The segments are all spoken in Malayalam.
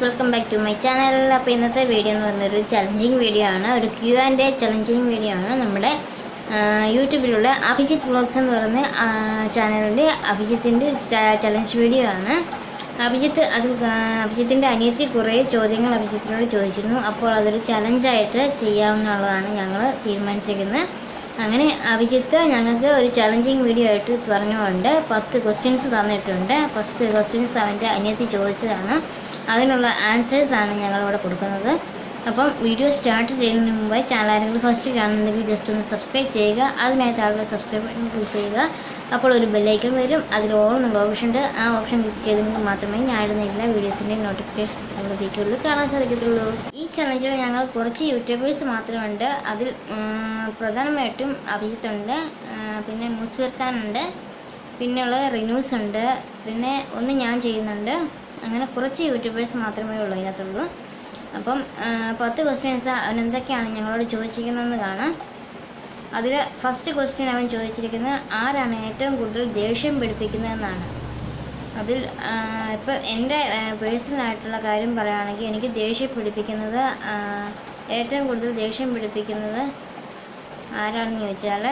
welcome back to my channel അപ്പോൾ ഇന്നത്തെ വീഡിയോ എന്ന് പറയുന്നത് ഒരു ചലഞ്ചിങ് വീഡിയോ ആണ് ഒരു Q and A challenging video ആണ് നമ്മുടെ ആ, യൂട്യൂബിലുള്ള അഭിജിത്ത് വ്ളോഗ്സ് എന്ന് പറയുന്ന ആ, ചാനലിൻ്റെ അഭിജിത്തിൻ്റെ ചലഞ്ച് വീഡിയോ ആണ് അഭിജിത്ത് അത് കാ- അഭിജിത്തിൻ്റെ അനിയത്തി കുറേ ചോദ്യങ്ങൾ അഭിജിത്തിനോട് ചോദിച്ചിരുന്നു അപ്പോൾ അതൊരു ചലഞ്ചായിട്ട് ചെയ്യാവുന്നതാണ് ഞങ്ങൾ തീരുമാനിച്ചിരിക്കുന്നത് അങ്ങനെ അഭിജിത്ത് ഞങ്ങൾക്ക് ഒരു ചലഞ്ചിങ് വീഡിയോ ആയിട്ട് പറഞ്ഞുകൊണ്ട് പത്ത് ക്വസ്റ്റ്യൻസ് തന്നിട്ടുണ്ട് പത്ത് ക്വസ്റ്റ്യൻസ് അവൻ്റെ അനിയത്തി ചോദിച്ചതാണ് അതിനുള്ള ആൻസേഴ്സ് ആണ് ഞങ്ങളിവിടെ കൊടുക്കുന്നത് അപ്പം വീഡിയോ സ്റ്റാർട്ട് ചെയ്യുന്നതിന് മുമ്പ് ചാനൽ ആരെങ്കിലും ഫസ്റ്റ് കാണുന്നുണ്ടെങ്കിൽ ജസ്റ്റ് ഒന്ന് സബ്സ്ക്രൈബ് ചെയ്യുക അതിനായിട്ട് ആളുടെ സബ്സ്ക്രൈബ് ബട്ടൺ ക്ലിക്ക് ചെയ്യുക അപ്പോൾ ഒരു ബെല്ലൈക്കൺ വരും അതിൽ ഓൾ എന്നുള്ള ഓപ്ഷൻ ഉണ്ട് ആ ഓപ്ഷൻ ക്ലിക്ക് ചെയ്തെങ്കിൽ മാത്രമേ ഞാൻ ഇടുന്ന എല്ലാ വീഡിയോസിൻ്റെയും നോട്ടിഫിക്കേഷൻ ലഭിക്കുള്ളൂ കാണാൻ സാധിക്കത്തുള്ളൂ ഈ ചലഞ്ചിൽ ഞങ്ങൾ കുറച്ച് യൂട്യൂബേഴ്സ് മാത്രമുണ്ട് അതിൽ ഉം, പ്രധാനമായിട്ടും അഭിജിത്തുണ്ട് ആ, പിന്നെ മുസ്ഫിർ ഖാൻ ഉണ്ട് പിന്നെയുള്ള റിനൂസ് ഉണ്ട് പിന്നെ ഒന്ന് ഞാൻ ചെയ്യുന്നുണ്ട് അങ്ങനെ കുറച്ച് യൂട്യൂബേഴ്സ് മാത്രമേ ഉള്ളൂ അതിനകത്തുള്ളൂ അപ്പം ആ, പത്ത് ക്വസ്റ്റ്യൻസ് അവനെന്തൊക്കെയാണ് ഞങ്ങളോട് ചോദിച്ചിരിക്കുന്നതെന്ന് കാണാം അതിൽ ഫസ്റ്റ് ക്വസ്റ്റ്യൻ അവൻ ചോദിച്ചിരിക്കുന്നത് ആരാണ് ഏറ്റവും കൂടുതൽ ദേഷ്യം പിടിപ്പിക്കുന്നതെന്നാണ് അതിൽ ഇപ്പം എൻ്റെ പേഴ്സണൽ ആയിട്ടുള്ള കാര്യം പറയുകയാണെങ്കിൽ എനിക്ക് ദേഷ്യം പിടിപ്പിക്കുന്നത് ആ, ഏറ്റവും കൂടുതൽ ദേഷ്യം പിടിപ്പിക്കുന്നത് ആരാണെന്ന് ചോദിച്ചാൽ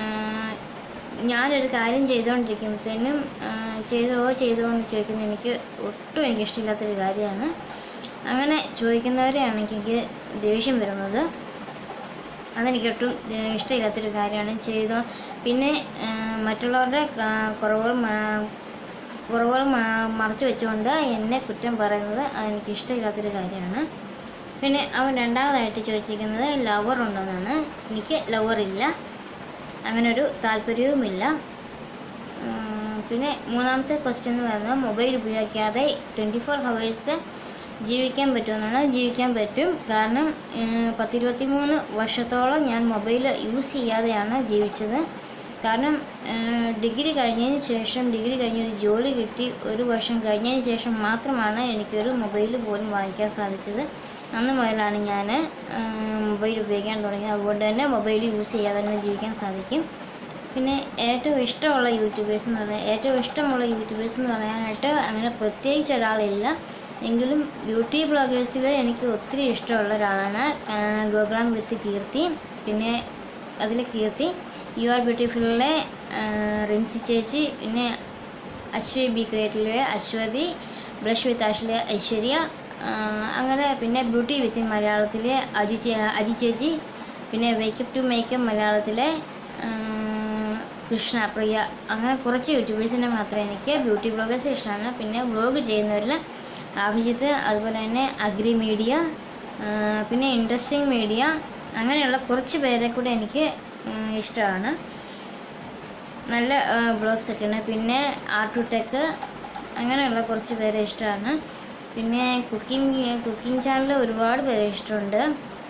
ഞാനൊരു കാര്യം ചെയ്തുകൊണ്ടിരിക്കുമ്പോഴത്തേനും ആ, ചെയ്തോ ചെയ്തോ എന്ന് ചോദിക്കുന്നത് എനിക്ക് ഒട്ടും എനിക്ക് ഇഷ്ടമില്ലാത്തൊരു കാര്യമാണ് അങ്ങനെ ചോദിക്കുന്നവരെയാണ് എനിക്ക് ദേഷ്യം വരുന്നത് അതെനിക്ക് ഒട്ടും ഏഹ്, ഇഷ്ടമില്ലാത്തൊരു കാര്യമാണ് ചെയ്തോ പിന്നെ ഏഹ്, മറ്റുള്ളവരുടെ ക- കുറവുകൾ മ- കുറവുകൾ മ- മറച്ചു വെച്ചുകൊണ്ട് എന്നെ കുറ്റം പറയുന്നത് അതെനിക്ക് ഇഷ്ടമില്ലാത്തൊരു കാര്യമാണ് പിന്നെ അവൻ രണ്ടാമതായിട്ട് ചോദിച്ചിരിക്കുന്നത് ലവർ ഉണ്ടെന്നാണ് എനിക്ക് ലവർ ഇല്ല അങ്ങനെ ഒരു താല്പര്യവുമില്ല ഉം, പിന്നെ മൂന്നാമത്തെ ക്വസ്റ്റ്യൻ എന്ന് പറയുന്നത് മൊബൈൽ ഉപയോഗിക്കാതെ ട്വൻറ്റി ഫോർ ഹവേഴ്സ് ജീവിക്കാൻ പറ്റുമെന്നാണ് ജീവിക്കാൻ പറ്റും കാരണം ഉം, പത്തിരുപത്തി മൂന്ന് വർഷത്തോളം ഞാൻ മൊബൈൽ യൂസ് ചെയ്യാതെയാണ് ജീവിച്ചത് കാരണം ഉം, ഡിഗ്രി കഴിഞ്ഞതിന് ശേഷം ഡിഗ്രി കഴിഞ്ഞൊരു ജോലി കിട്ടി ഒരു വർഷം കഴിഞ്ഞതിന് ശേഷം മാത്രമാണ് എനിക്കൊരു മൊബൈൽ പോലും വാങ്ങിക്കാൻ സാധിച്ചത് അന്ന് മുതലാണ് ഞാൻ മൊബൈൽ ഉപയോഗിക്കാൻ തുടങ്ങിയത് അതുകൊണ്ട് തന്നെ മൊബൈൽ യൂസ് ചെയ്യാതെ തന്നെ ജീവിക്കാൻ സാധിക്കും പിന്നെ ഏറ്റവും ഇഷ്ടമുള്ള യൂട്യൂബേഴ്സ് എന്ന് പറഞ്ഞാൽ ഏറ്റവും ഇഷ്ടമുള്ള യൂട്യൂബേഴ്സ് എന്ന് പറയാനായിട്ട് അങ്ങനെ പ്രത്യേകിച്ച് ഒരാളില്ല എങ്കിലും ബ്യൂട്ടി ബ്ലോഗേഴ്സിൽ എനിക്ക് ഒത്തിരി ഇഷ്ടമുള്ള ഒരാളാണ് ഗോകുളം വിത്ത് കീർത്തി പിന്നെ അതിൽ കീർത്തി യു ആർ ബ്യൂട്ടിഫുള്ളിലെ റിൻസി ചേച്ചി പിന്നെ അശ്വി ബി ക്രിയേറ്റിലെ അശ്വതി ബ്രഷ് വിത്ത് ആഷിലെ ഐശ്വര്യ ആ, അങ്ങനെ പിന്നെ ബ്യൂട്ടി വിത്ത് മലയാളത്തിലെ അജി ചേ- അജി ചേച്ചി പിന്നെ വേക്കപ്പ് ടു മേക്കപ്പ് മലയാളത്തിലെ ആ, കൃഷ്ണ പ്രിയ അങ്ങനെ കുറച്ച് യൂട്യൂബേഴ്സിനെ മാത്രമേ എനിക്ക് ബ്യൂട്ടി ബ്ലോഗേഴ്സ് ഇഷ്ടമാണ് പിന്നെ വ്ളോഗ് ചെയ്യുന്നവരിൽ അഭിജിത്ത് അതുപോലെ തന്നെ അഗ്രി മീഡിയ ആ, പിന്നെ ഇൻട്രസ്റ്റിംഗ് മീഡിയ അങ്ങനെയുള്ള കുറച്ച് പേരെ കൂടെ എനിക്ക് ഉം, ഇഷ്ടമാണ് നല്ല ബ്ലോഗ്സ് ഒക്കെയാണ് പിന്നെ ആർട്ട് ടു ടെക്ക് അങ്ങനെയുള്ള കുറച്ച് പേരെ ഇഷ്ടമാണ് പിന്നെ കുക്കിംഗ് കുക്കിംഗ് ചാനൽ ഒരുപാട് പേരെ ഇഷ്ടമുണ്ട്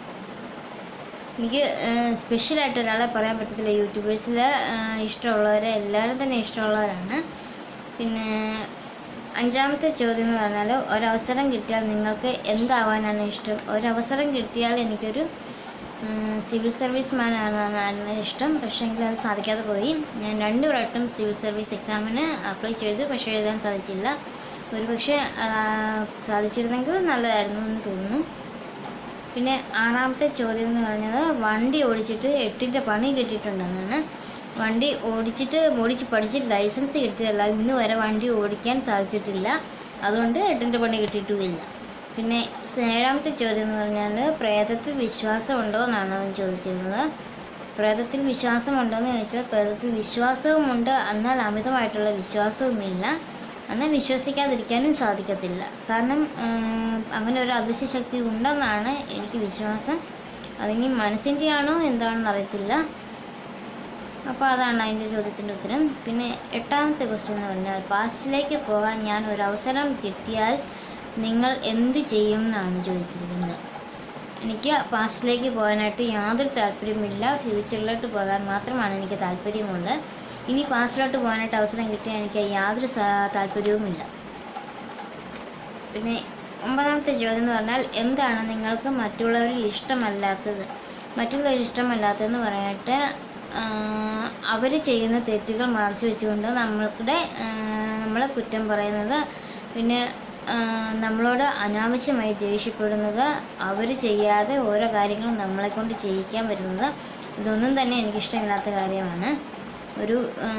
എനിക്ക് സ്പെഷ്യലായിട്ട് ഒരാളെ പറയാൻ പറ്റത്തില്ല യൂട്യൂബേഴ്സിൽ ഇഷ്ടമുള്ളവരെ എല്ലാവരും തന്നെ ഇഷ്ടമുള്ളവരാണ് പിന്നെ അഞ്ചാമത്തെ ചോദ്യം എന്ന് പറഞ്ഞാൽ ഒരവസരം കിട്ടിയാൽ നിങ്ങൾക്ക് എന്താവാനാണ് ഇഷ്ടം ഒരവസരം കിട്ടിയാൽ എനിക്കൊരു സിവിൽ സർവീസ് മാൻ ആണെന്നാണ് ഇഷ്ടം പക്ഷേ എങ്കിൽ അത് സാധിക്കാതെ പോയി ഞാൻ രണ്ട് വട്ടം സിവിൽ സർവീസ് എക്സാമിന് അപ്ലൈ ചെയ്തു പക്ഷേ എഴുതാൻ സാധിച്ചില്ല ഒരു പക്ഷേ സാധിച്ചിരുന്നെങ്കിൽ നല്ലതായിരുന്നു എന്ന് തോന്നുന്നു പിന്നെ ആറാമത്തെ ചോദ്യം എന്ന് പറഞ്ഞത് വണ്ടി ഓടിച്ചിട്ട് എട്ടിൻ്റെ പണി കിട്ടിയിട്ടുണ്ടെന്നാണ് വണ്ടി ഓടിച്ചിട്ട് ഓടിച്ച് പഠിച്ചിട്ട് ലൈസൻസ് കിട്ടിയതല്ല ഇന്ന് വരെ വണ്ടി ഓടിക്കാൻ സാധിച്ചിട്ടില്ല അതുകൊണ്ട് എട്ടിൻ്റെ പണി കിട്ടിയിട്ടുമില്ല പിന്നെ ഏഴാമത്തെ ചോദ്യം എന്ന് പറഞ്ഞാൽ പ്രേതത്തിൽ വിശ്വാസമുണ്ടോ എന്നാണ് അവൻ ചോദിച്ചിരുന്നത് പ്രേതത്തിൽ വിശ്വാസമുണ്ടോ എന്ന് ചോദിച്ചാൽ പ്രേതത്തിൽ വിശ്വാസവുമുണ്ട് എന്നാൽ അമിതമായിട്ടുള്ള വിശ്വാസവുമില്ല എന്നാൽ വിശ്വസിക്കാതിരിക്കാനും സാധിക്കത്തില്ല കാരണം ഉം, അങ്ങനെ ഒരു അദൃശ്യ ശക്തി ഉണ്ടെന്നാണ് എനിക്ക് വിശ്വാസം അതിനി മനസ്സിൻ്റെ ആണോ എന്താണെന്ന് അറിയത്തില്ല അപ്പോൾ അതാണ് അതിൻ്റെ ചോദ്യത്തിൻ്റെ ഉത്തരം പിന്നെ എട്ടാമത്തെ ക്വസ്റ്റ്യൻ എന്ന് പറഞ്ഞാൽ പാസ്റ്റിലേക്ക് പോകാൻ ഞാൻ ഒരു അവസരം കിട്ടിയാൽ നിങ്ങൾ എന്ത് ചെയ്യും എന്നാണ് ചോദിച്ചിരിക്കുന്നത് എനിക്ക് പാസ്റ്റിലേക്ക് പോകാനായിട്ട് യാതൊരു താല്പര്യമില്ല ഫ്യൂച്ചറിലോട്ട് പോകാൻ മാത്രമാണ് എനിക്ക് താല്പര്യമുള്ളത് ഇനി പാസ്റ്റിലോട്ട് പോകാനായിട്ട് അവസരം കിട്ടിയാൽ എനിക്ക് യാതൊരു സാ- താല്പര്യവുമില്ല പിന്നെ ഒമ്പതാമത്തെ ചോദ്യം എന്ന് പറഞ്ഞാൽ എന്താണ് നിങ്ങൾക്ക് മറ്റുള്ളവരിൽ ഇഷ്ടമല്ലാത്തത് മറ്റുള്ളവരിൽ ഇഷ്ടമല്ലാത്തതെന്ന് പറയാനായിട്ട് അവർ ചെയ്യുന്ന തെറ്റുകൾ മറച്ചു വെച്ചുകൊണ്ട് നമ്മളുടെ ആ, നമ്മളെ കുറ്റം പറയുന്നത് പിന്നെ ആ, നമ്മളോട് അനാവശ്യമായി ദേഷ്യപ്പെടുന്നത് അവർ ചെയ്യാതെ ഓരോ കാര്യങ്ങളും നമ്മളെ കൊണ്ട് ചെയ്യിക്കാൻ വരുന്നത് ഇതൊന്നും തന്നെ എനിക്കിഷ്ടമില്ലാത്ത കാര്യമാണ് ഒരു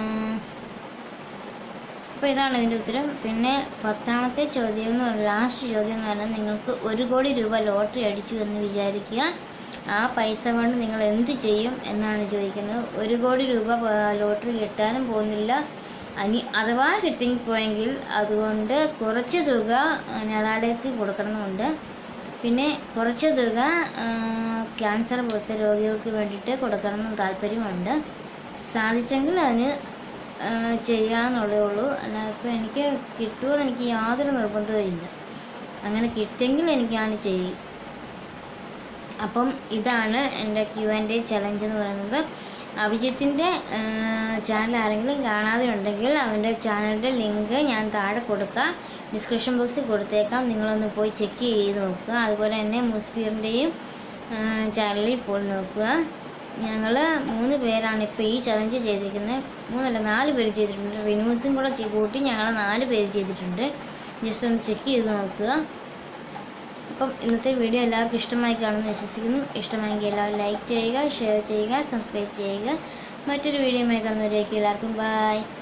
അപ്പോൾ ഇതാണ് ഇതിൻ്റെ ഉത്തരം പിന്നെ പത്താമത്തെ ചോദ്യം എന്ന് പറഞ്ഞാൽ ലാസ്റ്റ് ചോദ്യം എന്ന് പറഞ്ഞാൽ നിങ്ങൾക്ക് ഒരു കോടി രൂപ ലോട്ടറി അടിച്ചു എന്ന് വിചാരിക്കുക ആ പൈസ കൊണ്ട് നിങ്ങൾ എന്ത് ചെയ്യും എന്നാണ് ചോദിക്കുന്നത് ഒരു കോടി രൂപ പ- ലോട്ടറി കിട്ടാനും പോകുന്നില്ല അനി അഥവാ കിട്ടിപ്പോയെങ്കിൽ അതുകൊണ്ട് കുറച്ച് തുക അനാഥാലയത്തിൽ കൊടുക്കണമെന്നുണ്ട് പിന്നെ കുറച്ച് തുക ആ, ക്യാൻസർ പോലത്തെ രോഗികൾക്ക് വേണ്ടിയിട്ട് കൊടുക്കണമെന്ന് താല്പര്യമുണ്ട് സാധിച്ചെങ്കിൽ അതിന് ആ, ചെയ്യാന്നുള്ളതേ ഉള്ളൂ അല്ലാതെ ഇപ്പോൾ എനിക്ക് കിട്ടുമെന്ന് എനിക്ക് യാതൊരു നിർബന്ധവും ഇല്ല അങ്ങനെ കിട്ടിയെങ്കിൽ എനിക്ക് ഞാൻ ചെയ്യും അപ്പം ഇതാണ് എൻ്റെ ക്യു ആൻഡ് എ ചലഞ്ച് എന്ന് പറയുന്നത് അഭിജിത്തിൻ്റെ ചാനൽ ആരെങ്കിലും കാണാതെ ഉണ്ടെങ്കിൽ അവൻ്റെ ചാനലിൻ്റെ ലിങ്ക് ഞാൻ താഴെ കൊടുക്കാം ഡിസ്ക്രിപ്ഷൻ ബോക്സിൽ കൊടുത്തേക്കാം നിങ്ങളൊന്ന് പോയി ചെക്ക് ചെയ്ത് നോക്കുക അതുപോലെ തന്നെ മുസ്ഫീറിൻ്റെയും ചാനലിൽ പോയി നോക്കുക ഞങ്ങൾ മൂന്ന് പേരാണ് ഇപ്പോൾ ഈ ചലഞ്ച് ചെയ്തിരിക്കുന്നത് മൂന്നല്ല നാല് പേര് ചെയ്തിട്ടുണ്ട് റിന്യൂസും കൂടെ ചെ- കൂട്ടി ഞങ്ങൾ നാല് പേര് ചെയ്തിട്ടുണ്ട് ജസ്റ്റ് ഒന്ന് ചെക്ക് ചെയ്ത് നോക്കുക അപ്പം ഇന്നത്തെ വീഡിയോ എല്ലാവർക്കും ഇഷ്ടമായി കാണുമെന്ന് വിശ്വസിക്കുന്നു ഇഷ്ടമായെങ്കിൽ എല്ലാവരും ലൈക്ക് ചെയ്യുക ഷെയർ ചെയ്യുക സബ്സ്ക്രൈബ് ചെയ്യുക മറ്റൊരു വീഡിയോയുമായി കാണുന്നവരേക്ക് എല്ലാവർക്കും ബൈ